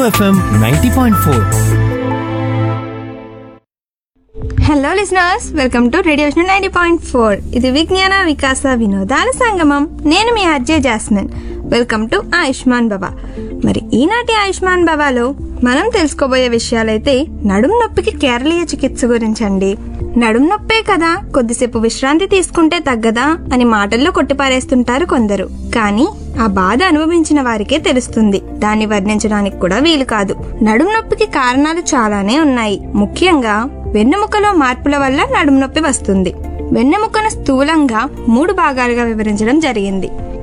FM ninety point four hello listeners welcome to radio ninety point four ఇది విజ్ఞాన వికాస వినోదాల సంగమం నేను మీ Ajay Jasmine welcome to Ayushman Baba మరి ఈనాటి ఆయుష్మాన్ బాబాలో మనం తెలుసుకోబోయే విషయాలైతే నడుం నొప్పికి కేరళీయ చికిత్స గురించండి నడుం నొప్పే కదా కొద్దిసేపు విశ్రాంతి తీసుకుంటే తగ్గదా అని మాటల్లో కొట్టిపారేస్తుంటారు కొందరు కానీ ఆ బాధ అనుభవించిన వారికే తెలుస్తుంది దాన్ని వర్ణించడానికి కూడా వీలు కాదు నడుం నొప్పికి కారణాలు చాలానే ఉన్నాయి ముఖ్యంగా వెన్నెముకలో మార్పుల వల్ల నడుము నొప్పి వస్తుంది వెన్నెముకను స్థూలంగా మూడు భాగాలుగా వివరించడం జరిగింది